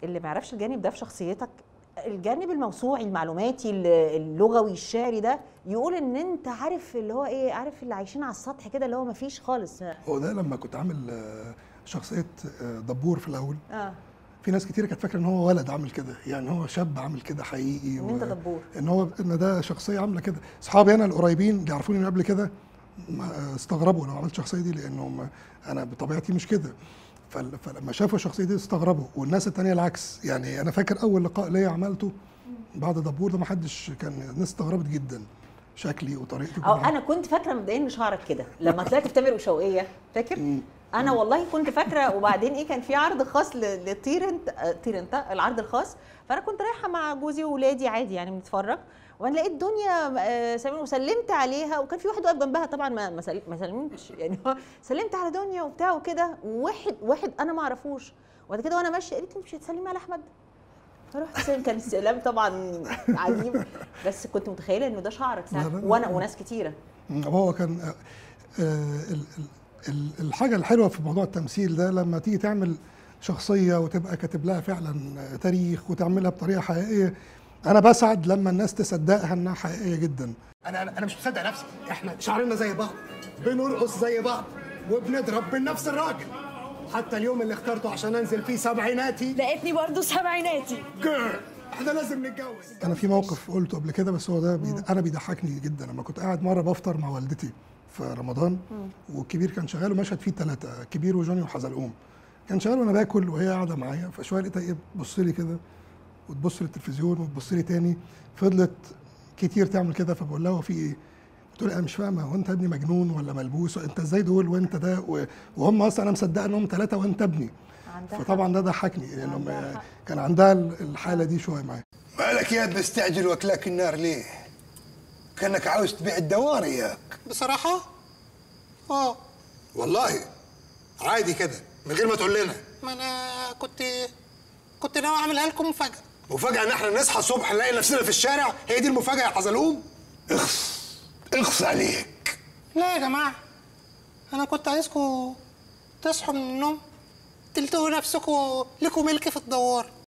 اللي ما يعرفش الجانب ده في شخصيتك الجانب الموسوعي المعلوماتي اللغوي الشعري ده يقول ان انت عارف اللي هو ايه عارف اللي عايشين على السطح كده اللي هو ما فيش خالص هو ده لما كنت عامل آه، شخصيه آه، دبور في الاول اه في ناس كتير كانت فاكره ان هو ولد عامل كده يعني هو شاب عامل كده حقيقي ان انت دبور ان هو ان ده شخصيه عامله كده اصحابي انا القريبين اللي يعرفوني من قبل كده ما- استغربوا لو عملت الشخصيه دي لانهم انا بطبيعتي مش كده فل- فلما شافوا الشخصيه دي استغربوا والناس التانية العكس يعني انا فاكر اول لقاء ليا عملته بعد دبور ده ما حدش كان الناس استغربت جدا شكلي وطريقتي وكل او حاجة. انا كنت فاكره مبدئيا ان شعرك كده لما طلعت في تامر وشوقيه فاكر انا والله كنت فاكره وبعدين ايه كان في عرض خاص ل- لطير انت آه، طير انت العرض الخاص فانا كنت رايحه مع جوزي واولادي عادي يعني بنتفرج وانا لقيت دنيا آه، سمير وسلمت عليها وكان في واحد واقف جنبها طبعا ما ما سل- ما سلمتش يعني هو سلمت على دنيا وبتاع وكده وواحد واحد انا ما اعرفوش وبعد كده وانا ماشيه قالت لي مش هتسلمي على احمد فرحت سلم كان استلام طبعا عجيب بس كنت متخيله انه ده شعرك لا، لا، ساعتها لا. وانا وناس كتيره مم، هو كان آه، آه، ال- ال- ال- الحاجه الحلوه في موضوع التمثيل ده لما تيجي تعمل شخصيه وتبقى كاتب لها فعلا آه، تاريخ وتعملها بطريقه حقيقيه انا بسعد لما الناس تصدقها انها حقيقيه جدا انا انا أنا مش مصدق نفسي احنا شعرنا زي بعض بنرقص زي بعض وبنضرب من نفس الراجل حتى اليوم اللي اخترته عشان انزل فيه سبعيناتي لقيتني برضو سبعيناتي جيرل احنا لازم نتجوز انا في موقف قلته قبل كده بس هو ده بيد... انا بيضحكني جدا لما كنت قاعد مره بفطر مع والدتي في رمضان والكبير كان شغال ومشهد فيه ثلاثه الكبير وجوني وحزلقوم كان شغال وانا باكل وهي قاعده معايا فشويه لقيتها ايه تبص لي كده وتبص للتلفزيون وتبص لي تاني فضلت كتير تعمل كده فبقول لها هو في ايه؟ بتقول لي انا مش فاهمه هو انت ابني مجنون ولا ملبوس انت ازاي دول وانت ده و- وهم اصلا انا مصدقه انهم ثلاثه وانت ابني عندها فطبعا ده ضحكني لانهم عندها حق. كان عندها الحاله دي شويه معايا مالك يا مستعجل واكلاك النار ليه؟ كانك عاوز تبيع الدوار اياك بصراحة اه والله عادي كده من غير ما تقول لنا ما انا كنت كنت ناوي اعملها لكم مفاجأة مفاجأة ان احنا نصحى الصبح نلاقي نفسنا في الشارع هي دي المفاجأة يا حزلقوم اخص اخص عليك لا يا جماعة أنا كنت عايزكم تصحوا من النوم تلتقوا نفسكم لكم ملك في الدوار